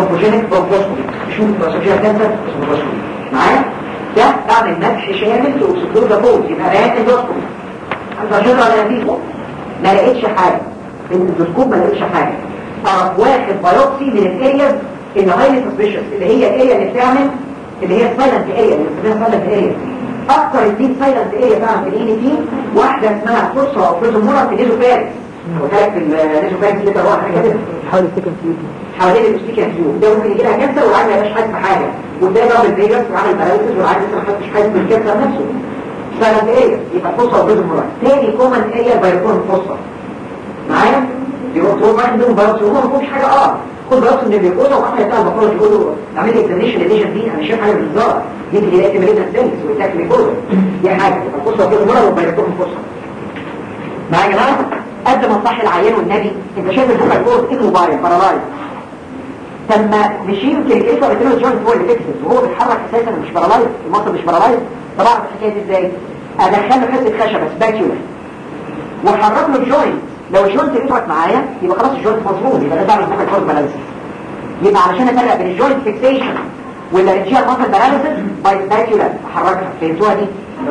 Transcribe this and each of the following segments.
برونكوجينيك برونكوسكوبي شوف برونكوجينيك كانسر برونكوسكوبي معايا ده بعمل مسح شامل لاكسكلود فوز يبقى بيان اندوسكوبي انت شغل على نتيجه ما لقيتش حاجه الاندوسكوب ما لقيتش حاجه اروح واخد بايوبسي من الارياز اللي هايلي سسبيشس اللي هي الاريا اللي بتعمل اللي هي سايلنت اريا اللي بنسميها سايلنت اريا اكتر اثنين سايلنت اريا فعلا في الان تي واحده اسمها فرصه او فيزومورا في نيزو فارس وكانت في النيزو فارس اللي هو حاجه كده حاول السكن فيوز حوالين الاستيكا فيو ده ممكن يجي لها كانسر والعيل ما يبقاش حاسس بحاجه وده ضرب الفيجاس وعمل باراليسيس والعيل لسه ما حدش حاسس بالكانسر نفسه سايلنت اريا يبقى فرصه او فيزومورا تاني كومن اريا بايكون فرصه معايا يبقى طول ما عندهم بايوبسي وهو ما فيهوش حاجه اه خد بايوبسي من الجلوكوزا وواحد بتاع المفروض يقول له اعمل لي اكزاميشن للليجن دي انا شايف حاجه بالظبط يمكن يلاقي مريض سيلز ويتاك جلوكوزا دي حاجه يبقى فرصه وفي مره وبايوبسي فرصه معايا يا جماعه قد ما صح العيان والنبي انت شايف الفوكال كورد ايه موبايل بارالايز لما نشيل كريكيتور قلت له الجوينت هو اللي بيكسب وهو بيتحرك اساسا مش بارالايز المصل مش بارالايز طب اعرف الحكايه دي ازاي ادخل له حته خشبه سباتيولا وحرك له الجوينت لو الجوينت يتحرك معايا يبقى خلاص الجوينت مظبوط يبقى ده بعمل فوكال كورد بالانسز يبقى علشان افرق بين الجوينت فيكسيشن واللارنجيال ماسل بالانسز باي سباتيولا احركها فهمتوها دي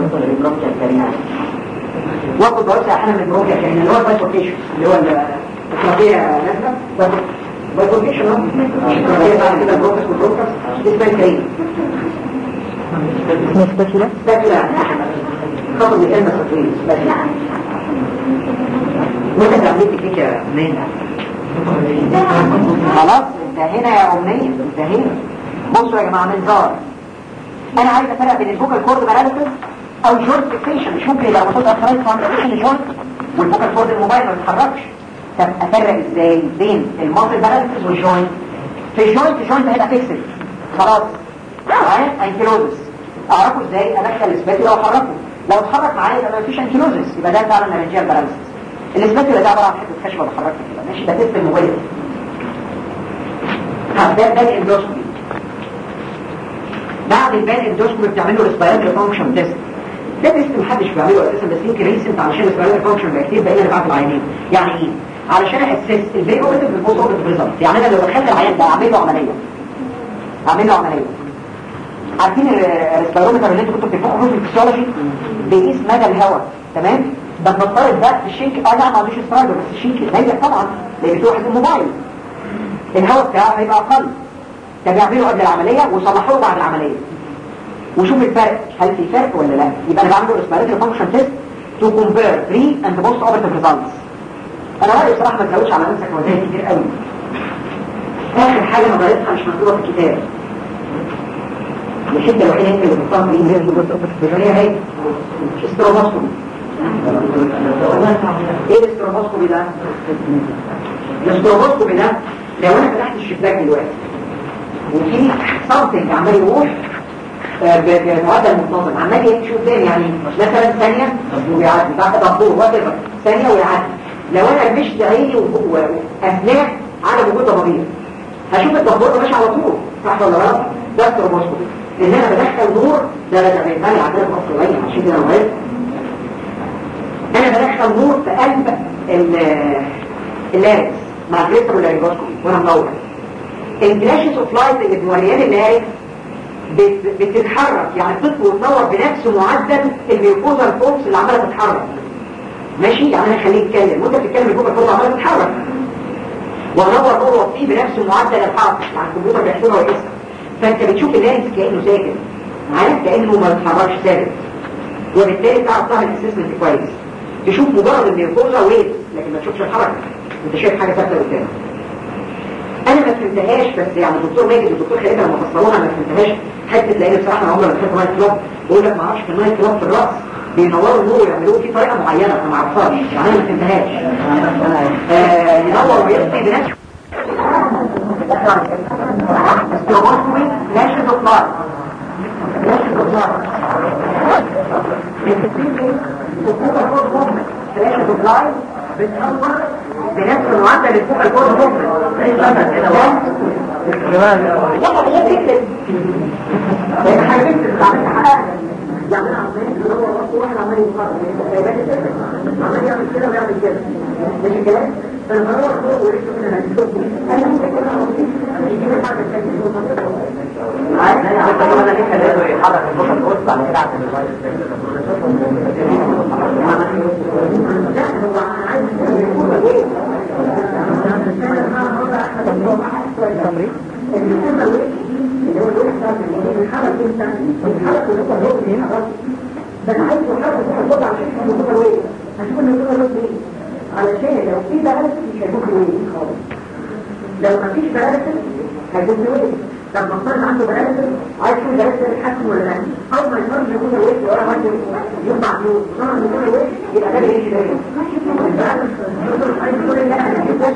واخد براسي احيانا من البروجيا يعني اللي هو البايفوركيشن اللي هو الفرقيه نازله بايفوركيشن اه الفرقيه بعد كده بروكس وبروكس اسمها الكريم اسمه سبيشولا سباتيولا خطب الكلمه سطويه سباتيولا ممكن تعملي تكنيك يا مان خلاص انتهينا يا امنيه انتهينا بصوا يا جماعه منظار انا عايز افرق بين الفوكال كورد باراليسيس او جوينت فيكسيشن مش ممكن يبقى محطوط اثرايت فاونديشن الجوينت والفوكال كورد الموبايل ما بيتحركش طب افرق ازاي بين الماسل باراليسيس والجوينت في الجوينت الجوينت هيبقى فيكسد خلاص معايا انكيلوزس اعرفه ازاي ادخل السباتيولا واحركه لو اتحرك معايا يبقى ما فيش انكيلوزس يبقى ده فعلا لارنجيال باراليسيس الاسباتيولا ده عباره عن حته خشبه بحركها كده ماشي ده تيست الموبايل ده ده الاندوسكوبي بعد البان اندوسكوبي بتعمل له ريسبيراتوري فانكشن تيست ده تيست محدش بيعمله اساسا بس يمكن ريسنت علشان الريسبيراتوري فانكشن بقى كتير بقينا نبعت العينين يعني ايه علشان اسس البري اوبريتيف بالبوست اوبريتيف ريزلت يعني انا لو دخلت العيان ده اعمل له عمليه اعمل له عمليه عارفين الريسبيرومتر اللي انتوا كنتوا بتفكروا في الفسيولوجي بيقيس مدى الهواء تمام ده بنفترض ده الشيك اه لا ما عندوش استرايدر بس الشيك ضيق طبعا لان في واحد الموبايل الهواء بتاعه هيبقى اقل ده بيعملوا قبل العمليه ويصلحوه بعد العمليه وشوف الفرق هل في فرق ولا لا يبقى انا بعمل ريسبيراتوري فانكشن تيست تو كومبير بري اند بوست اوبريتيف ريزلتس انا رايي بصراحه ما تزودش على نفسك وزايا كتير قوي اخر حاجه نظرتها مش مكتوبه في الكتاب الحته الوحيده يمكن اللي بتطلع في هي هي استروماسكوبي ايه الاستروماسكوبي ده الاستروماسكوبي ده لو انا فتحت الشباك دلوقتي وفي صمتنج عمال يروح آه، ب- بمعدل منتظم عمال يمشي قدام يعني مثلا ثانية ويعدي بعد دبور وات ثانية ويعدي لو انا مشت عيني و- و- واثناء عدم وجود ضبابير هشوف الدبور ده ماشي على طول صح ولا غلط ده استروماسكوبي ان انا بدخل نور ده ده بيتمنع عندنا في مصر العين عشان كده انا غير انا بدخل نور في قلب ال- اللاركس مع الجليتر واللارينجوسكوبي وانا منور الفلاشز اوف لايت اللي بيوريان اللاركس بت- بتتحرك يعني بتطفي وتنور بنفس معدل الميوكوزا الفولس اللي عماله تتحرك ماشي يعني انا خليه يتكلم وانت بتتكلم الميوكوزا الفولس عماله تتحرك وانور نور وطفيه بنفس معدل الحركه يعني الكمبيوتر بيحسبها ويقيسها فانت بتشوف اللاركس كانه ساكن معايا كانه ما بيتحركش ثابت وبالتالي تعرف تعمل اسسمنت كويس تشوف مجرد الميوكوزا ويت لكن ما تشوفش الحركه انت شايف حاجه ثابته قدامك انا ما فهمتهاش بس يعني الدكتور ماجد والدكتور خالد لما فسروها ما فهمتهاش حته لان بصراحه انا عمري ما دخلت نايت كلوب بقول لك ما اعرفش في النايت كلوب في الراس بينوروا النور ويعملوه في طريقه معينه انا ما اعرفهاش يعني انا ما فهمتهاش آه ينور ويطفي بنفسه استروبوسكوبي فلاشز اوف لايت فلاشز اوف لايت فلاشز اوف لايت بتنور بنفس معدل الفوق الكود موفمنت والله هي فكرة لأن حاجة فكرة عملت حقها يعني أنا عمال يدور راسه واحد عمال يفكر عمال يعمل كده ويعمل كده ماشي الكلام فالمرور فوق ولسه من انا ممكن اكون بس عايز يحرك الصوت عشان يكون متوازي هتكون متوازي علشان لو في بلد مش هيكون كويس خالص لو ما فيش بلد هيكون كويس طب ما فرض عنده بلد عايز يكون بلد يتحكم ولا لا اول ما يفرض يكون كويس ولا ما ينفع له طبعا يكون كويس يبقى ده بيجي ده عايز يقول لا انا مش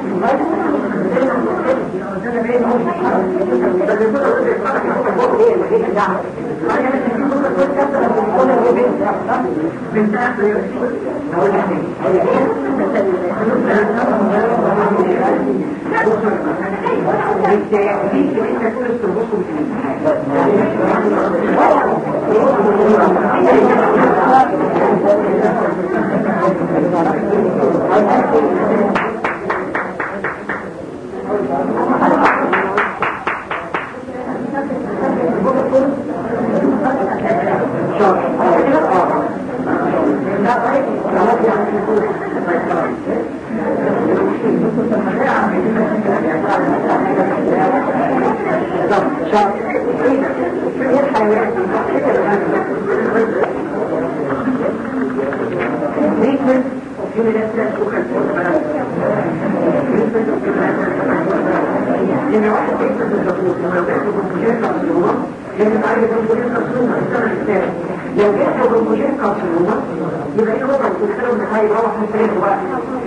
لو جاء بروموجين كارسينوما يبقى ايه هو الدكتور اللي هيروح من فريق بقى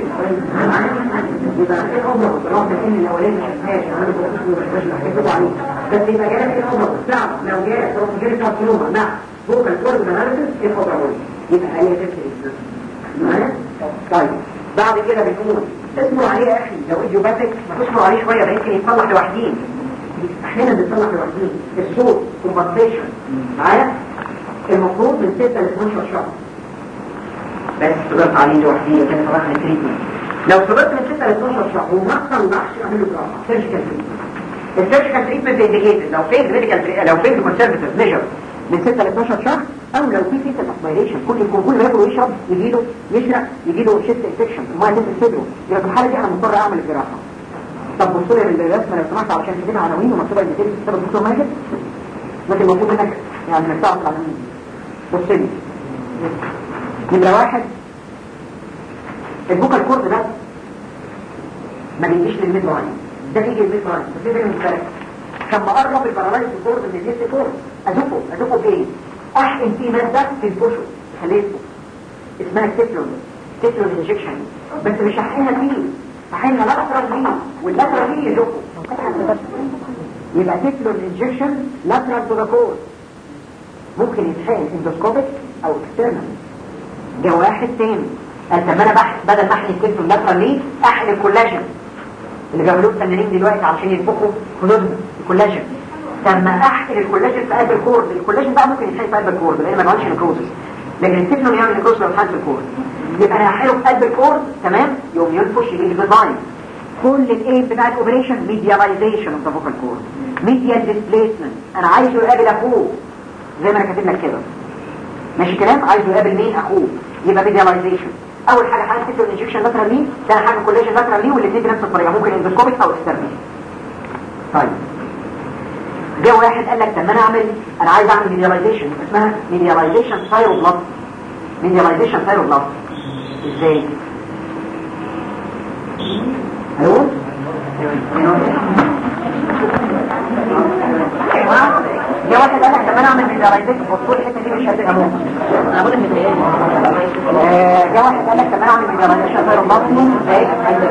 يبقى ايه هو رغم ان الاولاني ما شافهاش عنده بروموجين مش محتاج عليه بس يبقى جالك ايه هو صعب لو جاء بروموجين كارسينوما مع فوكال كورد اناليسيس ايه هو يبقى هي تفرق معايا طيب بعد كده بنقول اسمه عليه يا اخي لو ايديوباتيك ما تسمعوا عليه شويه ده يمكن يتصلح لوحدين احيانا بيتصلح لوحدين الصوت كومبنسيشن معايا المفروض من 6 ل 12 شهر بس صبرت عليه لوحدي كده صباح التريتمنت لو صبرت من 6 ل 12 شهر وما صلحش اعمل له جراحه سيرجيكال تريتمنت السيرجيكال تريتمنت انديكيتد لو فيل ميديكال لو فيل كونسرفتيف ميجر من 6 ل 12 شهر او لو في فيتال اسبيريشن كل كل ما ياكل ويشرب يجي له يشرق يجي له شيست انفكشن الميه تنزل صدره يبقى في الحاله دي انا مضطر اعمل الجراحه طب بصوا لي بالرسمه لو سمحت علشان تجيب عناوين ومكتوبه الديتيلز بسبب الدكتور ماجد لكن المفروض انك يعني انك تعرف العناوين بص لي نمرة واحد البوكال كورد ده ما بيجيش للميد لاين ده بيجي للميد لاين بس ده مختلف لما قرب البارالايز كورد من النيست كورد ازقه ازقه بايه؟ احقن فيه ماده تنفشه خليته اسمها تيفلون تيفلون انجكشن بس مش هحقنها فيه هحقنها لاترال ليه واللاترال ليه يزقه يبقى تيفلون انجكشن لاترال تو ذا كورد ممكن يتحقن اندوسكوبيك او اكسترنال ده واحد تاني قال طب انا بحث بدل ما احقن التيفلون لاترال ليه احقن الكولاجين اللي بيعملوه الفنانين دلوقتي علشان ينفخوا خدودهم الكولاجين لما احقن الكولاجين في قلب الكورد الكولاجين بقى ممكن يتحقن في قلب الكورد لان ما نقولش نكروزس لكن التيفلون يعمل نكروز لو اتحقن في الكورد يبقى انا هحقنه في قلب الكورد تمام يقوم ينفش يجي الفاين كل الايم بتاع الاوبريشن ميدياليزيشن اوف ذا فوكال كورد ميديال ديسبيسمنت انا عايزه يقابل اخوه زي ما انا كاتب لك كده ماشي كلام عايزه يقابل مين اخوه يبقى ميدياليزيشن اول حاجه حاجه تيفلون انجكشن لاترال ليه ثاني حاجه كولاجين لاترال ليه والاثنين بنفس الطريقه ممكن اندوسكوبيك او اكسترنال طيب جه واحد قال لك طب ما انا اعمل انا عايز اعمل ميدياليزيشن اسمها ميدياليزيشن ثايروبلاست ميدياليزيشن ثايروبلاست ازاي الو جه واحد قال لك طب انا اعمل ميدياليزيشن بصوا الحته دي مش هتبقى ممكن انا بقول لك جه واحد قال لك طب انا اعمل ميدياليزيشن ثايروبلاست ازاي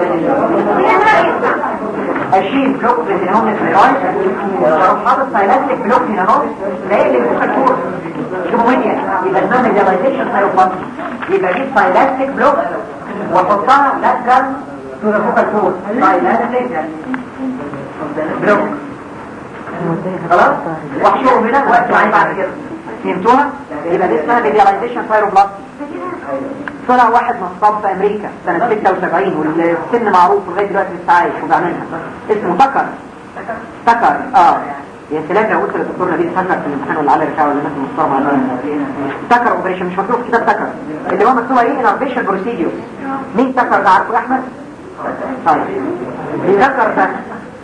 اشيل بلوك من هم الفرايز واروح حاطط سايلانتك بلوك هنا اهو لاقي لي فوق الكور جمهورية يبقى اسمها ميدياليزيشن ثايروبلاست يبقى دي سايلانتك بلوك واحطها لاترال تو ذا فوكال كور سايلانتك بلوك خلاص واحشرهم هنا وقت معايا بعد كده فهمتوها يبقى دي اسمها ميدياليزيشن ثايروبلاست طلع واحد نصاب في امريكا سنة 76 والسن معروف لغاية دلوقتي لسه عايش وبيعملها اسمه تكر سكر اه يا سلام لو قلت للدكتور نبيل سكر في الامتحان ولا على ركعه ولا الناس المحترمه على سكر اوبريشن مش مكتوب في كتاب سكر اللي هو مكتوب عليه انرفيشن بروسيديوس مين سكر ده عارفه يا احمد طيب مين سكر ده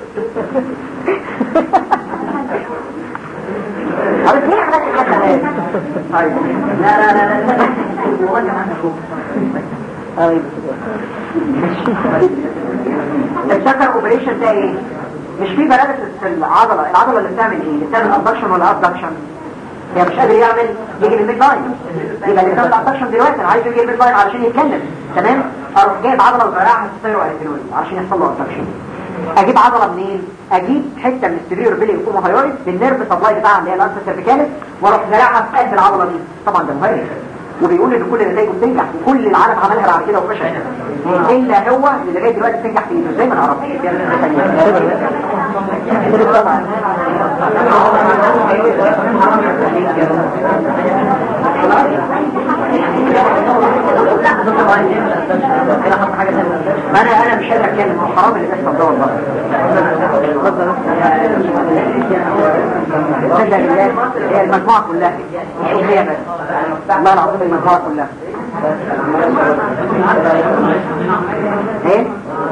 عارف مين عمل الحاجات طيب لا لا لا لا هو كمان اشوف السكر اوبريشن ده ايه مش في بلادس في العضلة العضلة اللي بتعمل ايه اللي بتعمل ابدكشن ولا ابدكشن هي مش قادر يعمل يجي للميد لاين يبقى اللي بتعمل ابدكشن دلوقتي انا عايز يجي للميد لاين علشان يتكلم تمام اروح جايب عضلة وزرعها في السيرو اريتينويد علشان يحصل له ابدكشن اجيب عضلة منين اجيب حتة من السبيريور بيلي يكون هايرويد بالنيرف سبلاي بتاعها اللي هي الانسا سيرفيكاليس واروح زرعها في قلب العضلة دي طبعا ده مهيئ وبيقول ان كل نتائجه بتنجح وكل العالم عملها بعد كده ومشى الا هو اللي لغايه دلوقتي بتنجح في ايده ازاي ما نعرفش انا انا مش قادر اتكلم هو حرام اللي بيحصل ده والله صدق بالله هي المجموعه كلها مش هي بس والله العظيم المجموعه كلها ايه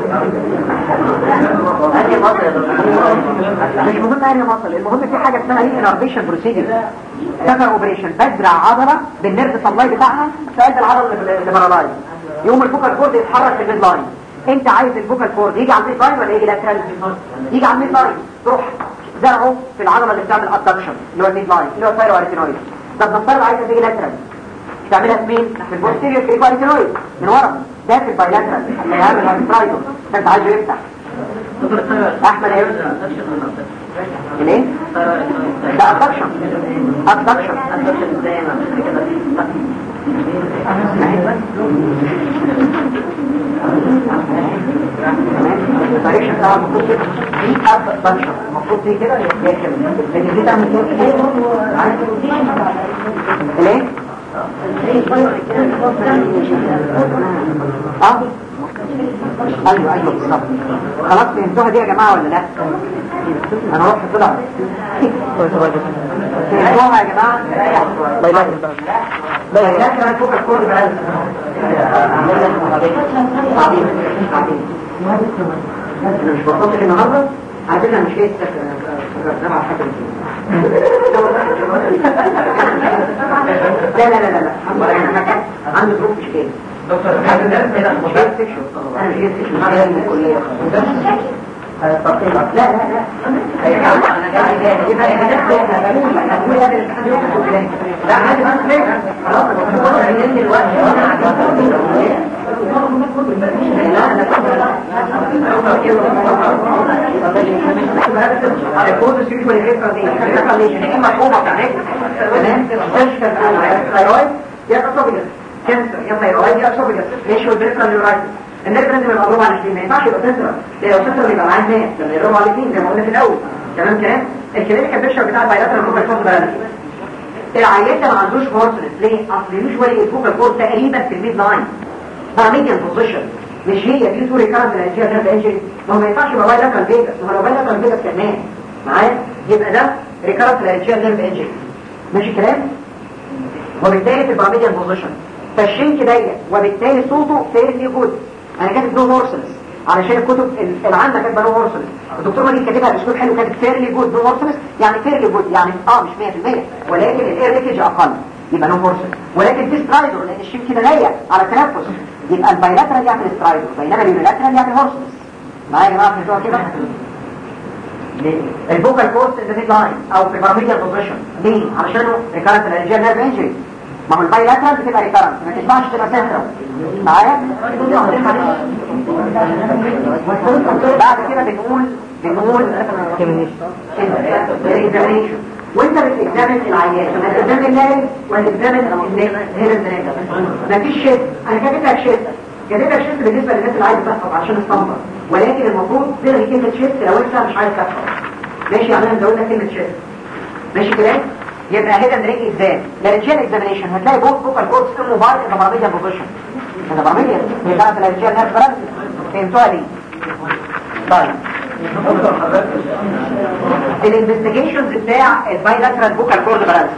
مش مهم انهي مصل المهم في حاجه اسمها ايه انرفيشن بروسيدور سكر اوبريشن بزرع عضله بالنيرف سبلاي بتاعها في قلب العضله اللي بارالايز يقوم الفوكال كورد يتحرك في الميد لاين انت عايز الفوكال كورد يجي على الميد لاين ولا يجي لاترال يجي على الميد لاين تروح زرعه في العضله اللي بتعمل ابدكشن اللي هو الميد لاين اللي هو الثايرو اريتينويد طب نفترض عايزه تيجي لاترال تعملها في مين في البوستيريور كريكو اريتينويد من ورا ده في البايلاترال اللي هيعمل هايسترايدو انت عايزه يفتح احمد هيفتح ليه ده ابدكشن ابدكشن الدايركشن بتاع المفروض كده دي ابدكشن المفروض دي كده هي كده لكن دي تعمل كده ليه اه ايوه ايوه بالظبط خلاص فهمتوها دي يا جماعه ولا لا انا رحت طلع فهمتوها يا جماعه الله يبارك لا لا كمان فوق الكورد بقى بعدين بعدين انا مش بطلت النهارده على فكره مش جاي تبع حاجه لا لا لا لا لا انا عندي ظروف مش كده دكتور مش جاي استكشف انا مش جاي استكشف انا جاي من الكليه لا لا لا لا عادي ما انت خلاص الكود السيكول غير قضية الكاليشن يا اما حومة بتاعتك تمام تشكل ثايرويد يا اسوفيجس كانسر يا ثايرويد يا اسوفيجس ماشي والبريفرال نيورايتس الناس لازم يبقى مضروب على الاثنين ما ينفعش يبقى سنترال لو سنترال يبقى معاه ناس لما يضربوا على الاثنين زي ما قلنا في الاول تمام كلام الكلينيكال بيشر بتاع البايلاترال موبايل فوز بالانس العيان ده ما عندوش هورسنس ليه؟ اصل يوجوالي الفوكال كورد تقريبا في الميد لاين مع ميديان بوزيشن مش هي دي تو ريكارنت الانجيا ده انجري ما هو ما ينفعش يبقى بايلاترال فيجاس ما هو لو بايلاترال فيجاس كمان معايا يبقى ده ريكارنت الانجيا نيرف انجري ماشي الكلام وبالتالي تبقى ميديان بوزيشن فالشينك ضيق وبالتالي صوته فيرلي جود انا كاتب نو هورسنس علشان الكتب العامه كاتبه نو هورسنس الدكتور مجيد كاتبها باسلوب حلو كاتب فيرلي جود نو هورسنس يعني فيرلي جود يعني اه مش 100% ولكن الاير ليكج اقل يبقى نو هورسنس ولكن في سترايدر لان الشيم كده ضيق على التنفس يبقى البايلاترال يعمل سترايدر بينما اليونيلاترال يعمل هورسنس معايا يا جماعه فهمتوها كده الفوكال كورس ان ميد لاين او في باراميديال بوزيشن ليه علشان ريكارنت الانجيال نيرف انجري ما هو البايلاترال بتبقى ريكارنت ما تنفعش تبقى سنترال معايا بعد كده بنقول بنقول الاكزامينيشن وانت بتكزامن العيان هتكزامن اللايل ولا تكزامن هنا الزناجة مفيش شيت انا كاتب لك شيت كاتب لك شيت بالنسبه للناس اللي عايزه تحفظ عشان الصنبر ولكن المفروض تلغي كلمه شيت لو انت مش عايز تحفظ ماشي يعني انا نزود لك كلمه شيت ماشي كده يبقى هيدا نريك ازاي لارنجيال اكزامينيشن هتلاقي بوك فوكال كورس في الموبايل البراميديا بوزيشن البراميديا هي بتاعت الارنجيال نيرف باراليسيس فهمتوها ليه طيب الانفستيجيشنز بتاع البايلاترال بوكال كورد بالانس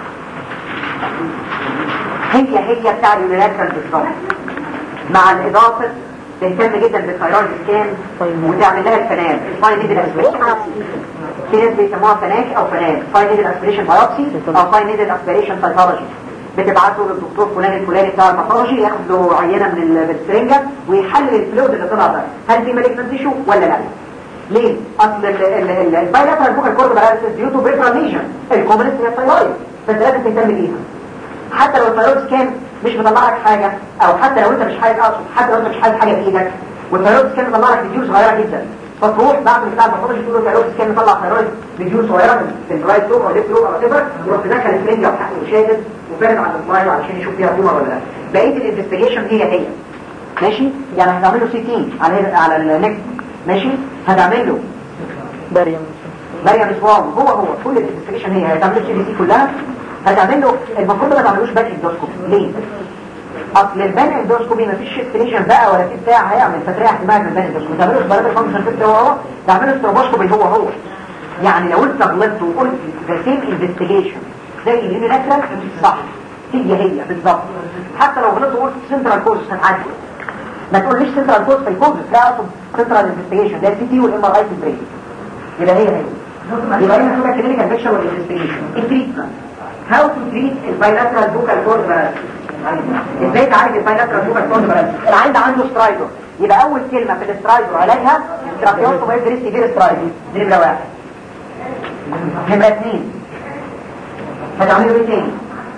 هي هي بتاع اليونيلاترال بالظبط مع الاضافه تهتم جدا بالثايرويد سكان وتعمل لها الفنان الفاين نيدل اسبريشن في ناس بيسموها فناك او فنان فاين نيدل اسبريشن بايوبسي او فاين نيدل اسبريشن سايتولوجي بتبعته للدكتور فلان الفلاني بتاع الباثولوجي ياخد له عينه من السرنجه ويحلل الفلويد اللي طلع ده هل في مالك تيشو ولا لا ليه اصل البايلاترال بوكال كورد بالانس ديو تو بريفرال ليجن الكومنست هي الثايرويد فانت لازم تهتم بيها حتى لو الثايرويد سكان مش مطلع لك حاجه او حتى لو انت مش حاجه اقصد حتى لو انت مش حاجه حاجه بايدك والثايرويد سكان مطلع لك فيديو صغيره جدا فتروح بعد بتاع الباثولوجي تقول له الثايرويد سكان مطلع ثايرويد فيديو صغيره في الرايت لوب او ليفت لوب او تبر يروح تدخل السرنجه وشادد وفارد على السلايد علشان يشوف فيها تومر ولا لا بقيه الانفستيجيشن هي هي ماشي يعني هتعمل له سي تي على على النك ماشي هتعمل له بريم مريم اسوان هو هو كل الانفستيجيشن هي هتعمل له سي بي سي كلها هتعمل له المفروض ما تعملوش باك اندوسكوبي ليه اصل البان اندوسكوبي مفيش استريشن بقى ولا في بتاع هيعمل فتريح احتمال من البان اندوسكوبي ما تعملوش بلاد الفانكشن تيست هو هو تعمله استروبوسكوبي هو هو يعني لو انت غلطت وقلت ذا سيم انفستيجيشن زي اليونيلاترال صح هي هي بالظبط حتى لو غلطت وقلت سنترال كوز هتعدي ما تقوليش سنترال كوز في كوز لا اقصد سنترال انفستيجيشن ده السي تي والام ار اي في البرين يبقى هي هي يبقى هنا اسمها كلينيكال بيكشر والانفستيجيشن التريتمنت هاو تو تريت البايلاترال بوكال كورد بالانس ازاي تعالج البايلاترال بوكال كورد بالانس العين ده عنده سترايدر يبقى اول كلمه في الاسترايدر علاجها تراكيوستو بايدريس سيفير سترايدر دي نمره واحد نمره اثنين هتعملوا ايه تاني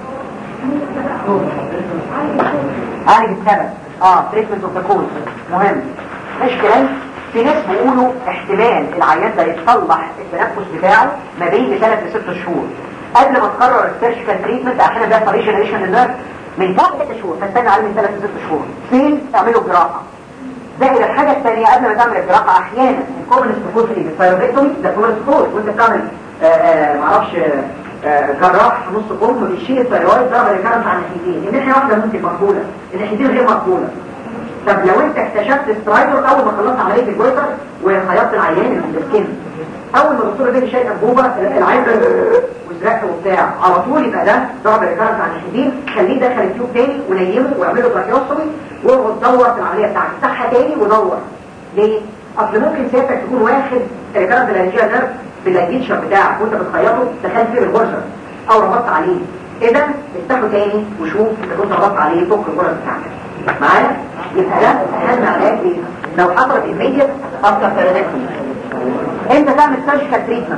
عالج السبب اه تريتمنت اوف ذا كوز مهم ماشي كلام في ناس بيقولوا احتمال العيان ده يتصلح التنفس بتاعه ما بين لثلاث لست شهور قبل ما تقرر السيرشكال تريتمنت احيانا بيحصل ريجنريشن للنيرف من ثلاث ست شهور فاستنى عليه من ثلاث لست شهور فين تعملوا جراحه زائد الحاجه الثانيه قبل ما تعمل الجراحه احيانا الكومنس تكون في الثايرويدكتومي ده كومنس كود وانت بتعمل آه، آه، معرفش آه، جراح في نص كم بيشيل الثايرويد ضرب الكارنت على الناحيتين الناحيه واحده ممكن مقبوله الناحيتين غير مقبوله طب لو انت اكتشفت سترايدر اول ما خلصت عمليه الجويتر وخيطت العيان السكن اول ما الدكتور بيجي شايل انبوبه العيان ده وزرقت وبتاع على طول يبقى ده ضرب الكارنت على الناحيتين خليه دخل التيوب تاني ونيمه واعمل له تراكيوستومي واقعد دور في العمليه بتاعتك افتحها تاني ودور ليه؟ اصل ممكن سيادتك تكون واخد الكارنت الانجيا نيرف بالانجيشن بتاعك وانت بتخيطه دخلت فيه البرجر او ربطت عليه اذا افتحه تاني وشوف انت كنت ربطت عليه فك البرجر بتاعك معايا يبقى ده اهم علاج ايه لو حصلت immediate after therapy امتى تعمل سيرجيكال تريتمنت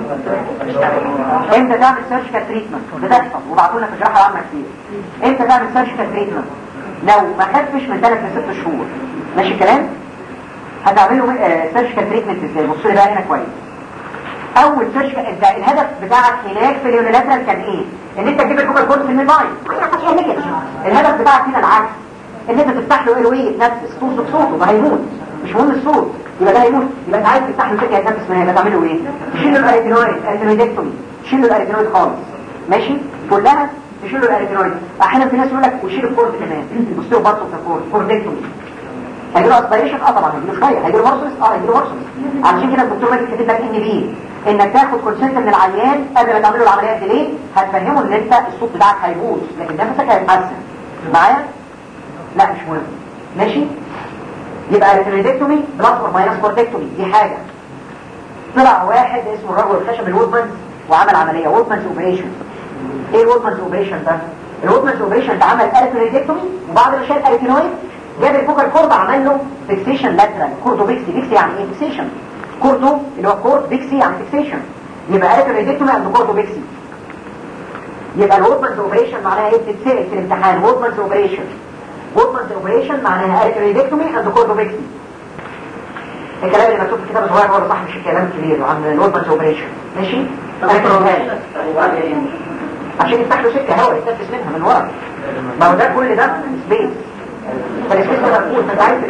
امتى تعمل سيرجيكال تريتمنت بتحصل وبعتوا لنا في جراحه عامه كتير امتى تعمل سيرجيكال تريتمنت لو ما خدتش من 3 ل 6 شهور ماشي الكلام هتعملوا سيرجيكال تريتمنت ازاي بصوا لي بقى هنا كويس اول سيرجيكال انت الهدف بتاعك هناك في اليونيلاترال كان ايه ان انت تجيب الكوكا كورس من الماي الهدف بتاعك هنا العكس ان انت تفتح له ايروي يتنفس توصف صوته ده هيموت مش مهم الصوت يبقى ده هيموت يبقى انت عايز تفتح له سكه يتنفس منها يبقى تعمله ايه تشيل له الاريتينويد اريتينويدكتومي تشيل له الاريتينويد خالص ماشي كلها تشيل له الاريتينويد احيانا في ناس يقول لك وشيل الكورد كمان بص له برضه في الكورد كوردكتومي هيجيله اسبريشن اه طبعا هيجيله شويه هيجيله مرسوس اه هيجيله مرسوس علشان كده الدكتور مالك كاتب لك ان بي انك تاخد كونسنت من العيان قبل ما تعمل له العمليه دي ليه هتفهمه ان انت الصوت بتاعك هيبوظ لكن نفسك هيتحسن معايا لا مش مهم ماشي يبقى ريتريدكتومي بلس اور ماينس كوردكتومي دي حاجه طلع واحد اسمه الرجل الخشب الوودمانز وعمل عمليه وودمانز اوبريشن ايه الوودمانز اوبريشن ده الوودمانز اوبريشن ده عمل اريتريدكتومي وبعد ما شال اريتينويد جاب الفوكال كورد عمل له فيكسيشن لاترال كوردو بيكسي بيكسي يعني ايه فيكسيشن كوردو اللي هو كورد بيكسي يعني فيكسيشن يبقى اريتريدكتومي عند كوردو بيكسي يبقى الوودمانز اوبريشن معناها ايه بتتسال في الامتحان وودمانز اوبريشن وودمانز اوبريشن معناها اريتريدكتومي عند كوردو بيكسي الكلام اللي مكتوب في الكتاب الصغير هو صح مش الكلام الكبير عن الوودمانز اوبريشن ماشي عشان يفتح له سكه هواء يتنفس منها من ورا ما هو ده كل ده سبيس فالسبيس ده مقفول فانت عايز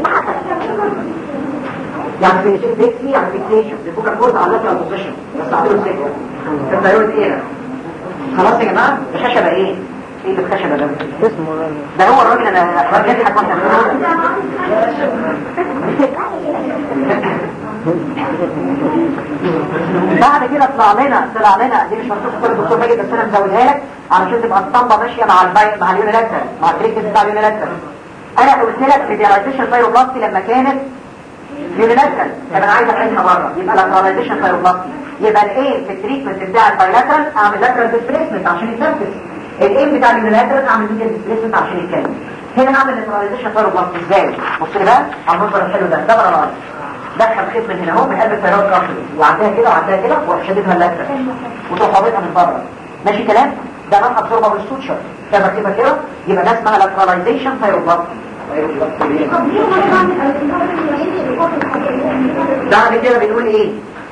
يعني في شيء بيكسي يعني فيكسيشن الفوكال كورد على اللاترال بوزيشن بس عامله سكه الثايرويد ايه خلاص يا جماعه الخشبه ايه ايه اللي الخشبه ده اسمه ده هو الراجل انا الراجل يضحك واحنا بعد كده طلع لنا طلع لنا دي مش مكتوب في كل الدكتور ماجد بس انا مزودها لك علشان تبقى الاسطمبه ماشيه مع الباي مع اليونيلاترال مع التريكس بتاع اليونيلاترال انا قلت لك في دياليزيشن فايروبلاستي لما كانت يونيلاترال طب انا عايز احلها بره يبقى لاتراليزيشن فايروبلاستي يبقى الايه في التريتمنت بتاع البايلاترال اعمل لاترال ديسبيسمنت عشان يتنفس الايه بتاع اليونيلاترال اعمل ميديال ديسبيسمنت عشان يتكلم هنا اعمل لاتراليزيشن فايروبلاستي ازاي بص لي بقى على المنظر الحلو ده ده بره دخل خيط من هنا اهو من قلب التيارات كافي وعدها كده وعدها كده وراح شددها اللاترال وتروح حاططها من بره ماشي كلام ده نوع ابزوربا بالسوتشر كده كده كده يبقى ده اسمها لاتراليزيشن فايروبلاستي بعد كده بنقول ايه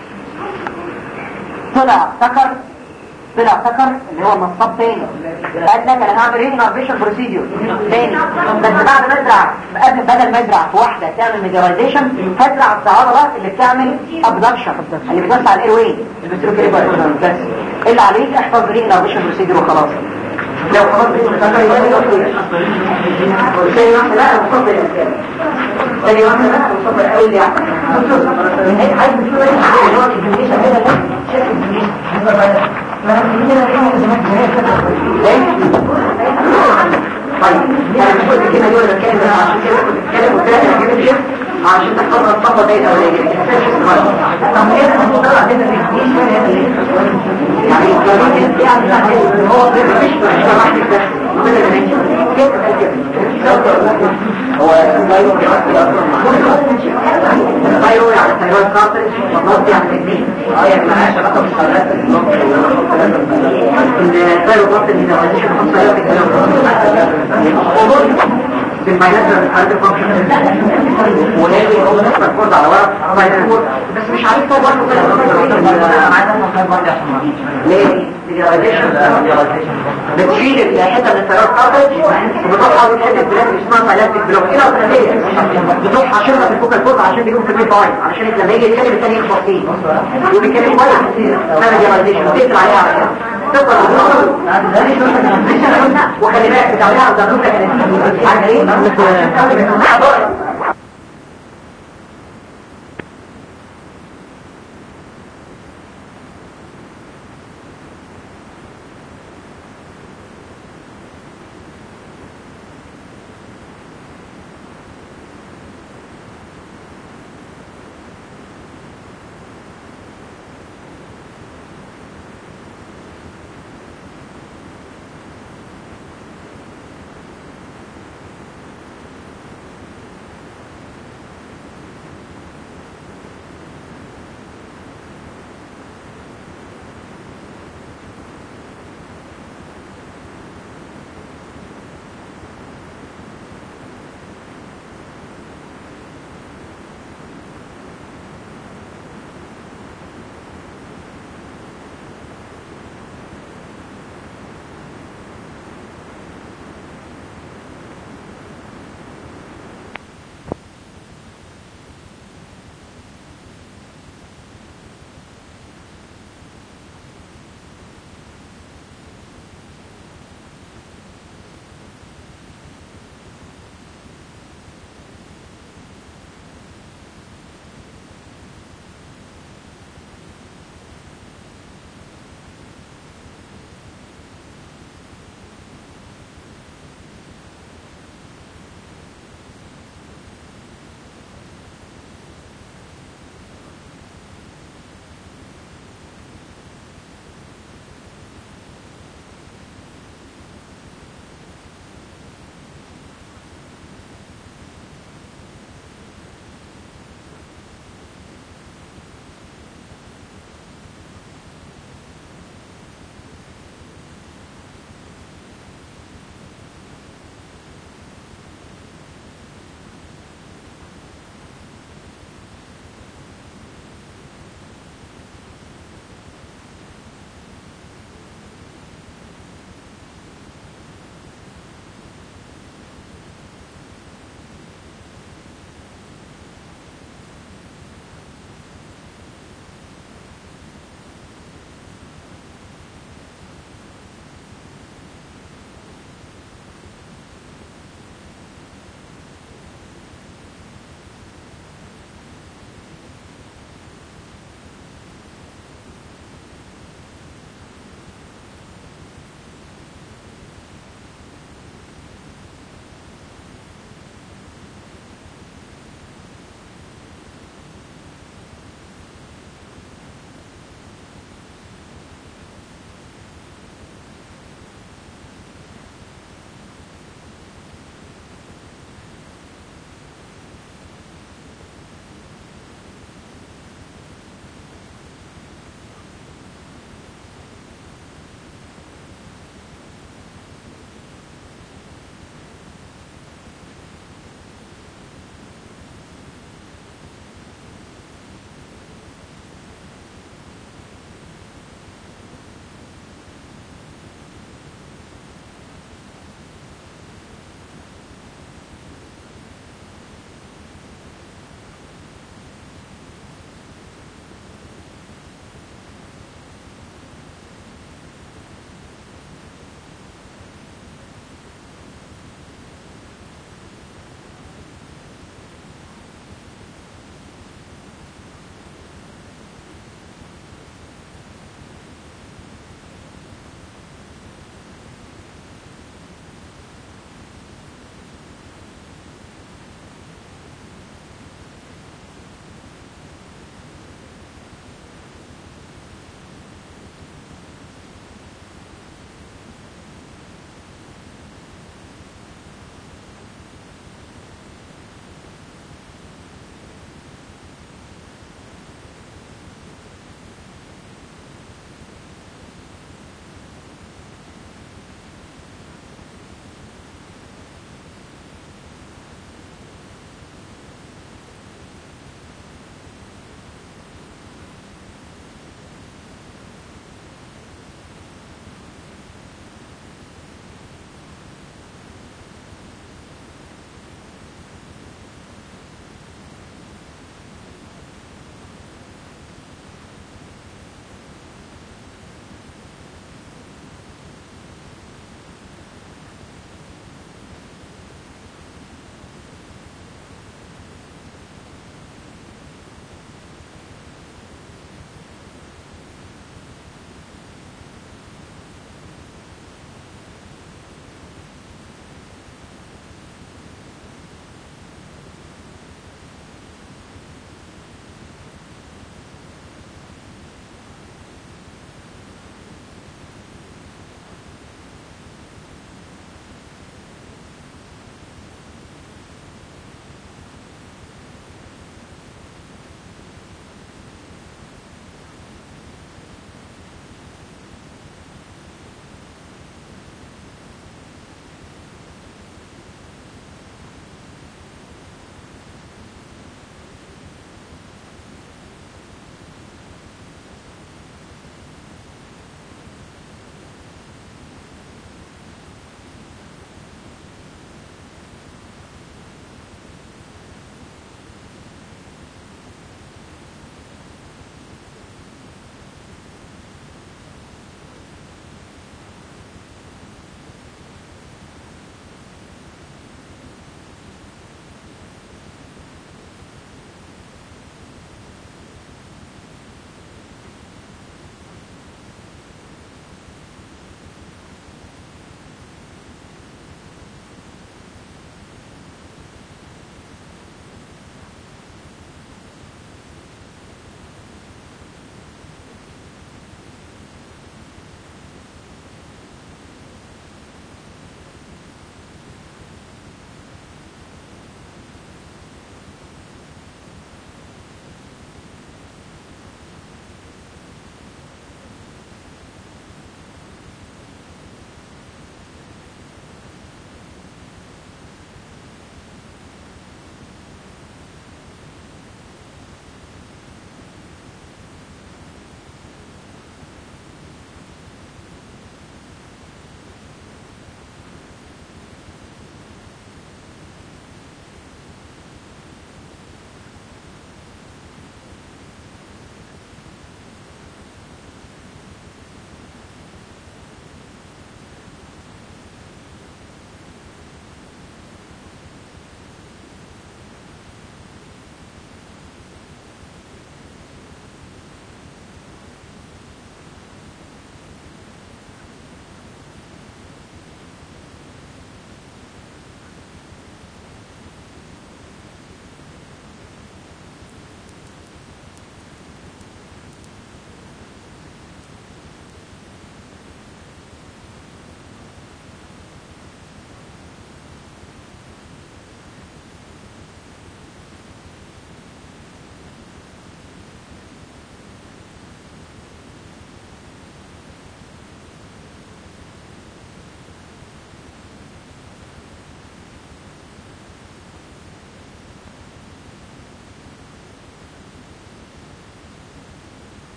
طلع سكر طلع سكر اللي هو النصاب تاني قال لك انا هعمل ايه نارفيشن بروسيديور تاني بس بعد ما ازرع قبل بدل ما ازرع في واحده تعمل ميديرايزيشن هزرع في عضله اللي بتعمل ابدكشن اللي بتوسع الايروي بس اللي عليك احفظ ريق نارفيشن بروسيديور وخلاص لو خلاص باسم سكر يبقى ليه تصوير تاني واحده لا انا مصاب الانسان تاني واحده لا انا مصاب قوي اللي يعني عايز تشوف ايه اللي هو الكومبينيشن كده ده شايف الكومبينيشن طيب انا مش قلت الكلمه دي ولا بتكلم عشان كده بتكلم قلت لك انا جبت شيف عشان تحفظها الصفه دي الاولانيه طب كده انا بطلع كده في يعني يعني يعني هو مش مش لوحدك بس كده كده هو الثايرويد بيغطي اصلا الثايرويد على الثايرويد كارتريج مضاد يعني الاثنين اه يعني معاش علاقه بالحالات الثايرويد كارتريج مينراليزيشن خاصه في البايلاترال الحالات الفانكشن ولازم هو نفس الكورد على ورق بايلاترال بس مش عارف هو برضه كده عايز افهم برضه عشان ليه؟ بتشيل الحته من الثيرات كارتج وبتروح على حته بلاد اسمها بلاستيك بلوك الى الخلفيه بتروح عشان في الفوكال كورد عشان بيجيبوا في الميد باين علشان لما يجي يتكلم الثاني يخبط فيه وبيتكلم كويس اسمها دياليزيشن تقفل عليها على كده تفضل وخلي بالك بتعملها على الدكتور كانت عارفه ايه